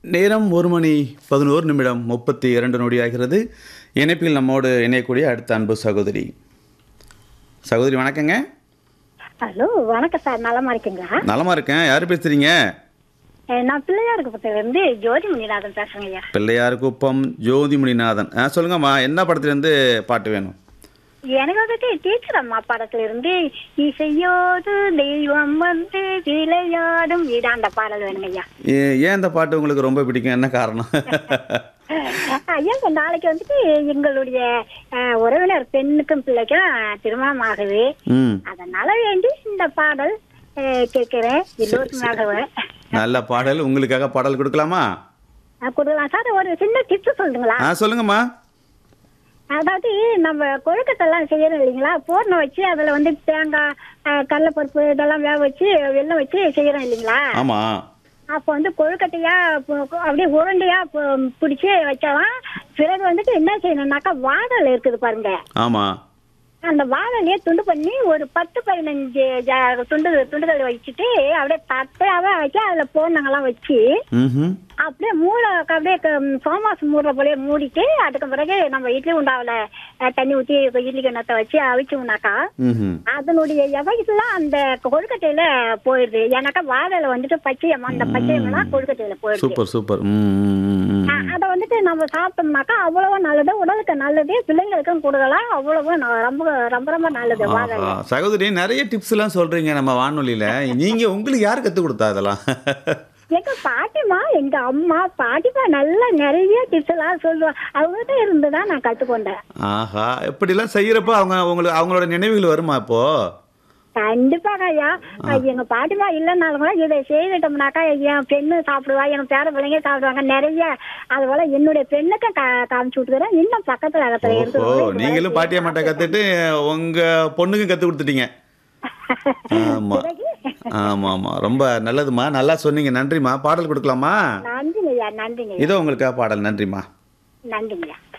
நேரம் ஒரு மணி பதினோரு நிமிடம் முப்பத்தி இரண்டு நொடி ஆகிறது இணைப்பில் நம்மோடு இணையக்கூடிய அடுத்த அன்பு சகோதரி சகோதரி வணக்கங்க ஹலோ வணக்கம் சார் நலமா இருக்கீங்களா நலமா இருக்கேன் யார் பேசுறீங்க அஹ் நான் பிள்ளையாருக்கு பக்கத்துல இருந்து ஜோதி முனிநாதன் பேசுறேங்க ஐயா பிள்ளையார் குப்பம் ஜோதி முனிநாதன் ஆ சொல்லுங்கம்மா என்ன படத்துலேருந்து பாட்டு வேணும் எனக்கு வந்துட்டு டீச்சர் அம்மா படத்துல இருந்து இசையோடு தெய்வம் வந்து விளையாடும் இது அந்த பாடல் வேணுங்க ஐயா ஏ- ஏன் இந்த பாட்டு உங்களுக்கு ரொம்ப பிடிக்கும் என்ன காரணம் ஐயா இப்ப நாளைக்கு வந்துட்டு எங்களுடைய அஹ், உறவினர் பெண்ணுக்கும் பிள்ளைக்கும் திருமணம் ஆகுது ம் அதனால வேண்டி இந்த பாடல் அஹ், கேட்கிறேன் எல்லோருக்குமாகவே நல்ல பாடல் உங்களுக்காக பாடல் கொடுக்கலாமா அஹ், கொடுக்கலாம் சார் ஒரு சின்ன டிப்ஸ் சொல்லுங்களா ஆ சொல்லுங்கம்மா அதாவது நம்ம கொழுக்கட்டெல்லாம் செய்யறோம் இல்லைங்களா பூர்ணம் வச்சு அதுல வந்து தேங்காய் அஹ், கடலைப்பருப்பு இதெல்லாம் வேக வச்சு வெல்லம் வச்சு செய்யறோம் இல்லைங்களா ஆமாம் அப்போ வந்து கொழுக்கட்டையா பு- அப்படியே உருண்டையா பு- பிடிச்சி வச்சாலாம் பிறகு வந்துட்டு என்ன செய்யணும்னாக்கா வாடல் இருக்குது பாருங்க ஆமாம் அந்த வாழலையே துண்டு பண்ணி ஒரு பத்து பதினஞ்சு ஜா- துண்டு துண்டுகள் வச்சுட்டு அப்படியே தட்டையாவே வச்சு அதுல போனங்கெல்லாம் வச்சு ம் அப்படியே மூளை அப்படியே க- சோமாசு மூடுற போலயே மூடிட்டு அதுக்கு பிறகு நம்ம இட்லி உண்டாவில அஹ், தண்ணி ஊற்றி இட்லி கிண்ணத்தை வச்சு அவிச்சோம்னாக்கா ம் அதனுடைய எவைகள்லாம் அந்த கொழுக்கட்டையில போயிடுது ஏன்னாக்கா வாழையில வந்துட்டு பச்சையம்மா அந்த பச்சையம்லாம் கொழுக்கட்டையில போயிடுது சூப்பர் சூப்பர் ம் ம், ம், ம். அஹ், அதை வந்துட்டு நம்ம சாப்பிட்டோம்னாக்கா அவ்வளவு நல்லது உடலுக்கு நல்லது பிள்ளைங்களுக்கும் கொடுக்கலாம் அவ்வளவு ந- ரொம்ப ரொம்ப ரொம்ப நல்லது வாழை ஆஹா. சகோதரி நிறைய டிப்ஸ் எல்லாம் சொல்றீங்க நம்ம வானொலியில நீங்க உங்களுக்கு யார் கத்து கொடுத்தா இதெல்லாம் எங்க பாட்டிமா எங்க அம்மா பாட்டிமா நல்லா நிறைய டிப்ஸ் எல்லாம் சொல்லுவாங்க அவங்ககிட்ட இருந்து தான் நான் கத்துக்கொண்டேன் ஆஹா இப்படிலாம் செய்யறப்ப அவங்க உங்களுக்கு அவங்களோட நினைவுகள் வருமா இப்போ கண்டிப்பாக ஐயா அது எங்க பாட்டிமா இல்லைனாலும் கூட இதை செய்துட்டோம்னாக்கா என் பெண்ணு சாப்பிடுவா என் பேர பிள்ளைங்க சாப்பிடுவாங்க நிறைய அது போல என்னுடைய பெண்ணுக்கு கா- காமிச்சு விட்டுக்கிறேன் இன்னும் பக்கத்துல இடத்துல ஓ இருந்து நீங்களும் பாட்டியா மாட்டா கத்துட்டு உங்க பொண்ணுக்கும் கத்து கொடுத்துட்டீங்க ஆமா ஆமா ஆமா ரொம்ப நல்லதுமா நல்லா சொன்னீங்க நன்றிம்மா பாடல் கொடுக்கலாமா நன்றிங்க ஐயா நன்றிங்க ஐயா இதோ உங்களுக்காக பாடல் நன்றிம்மா நன்றிங்க ஐயா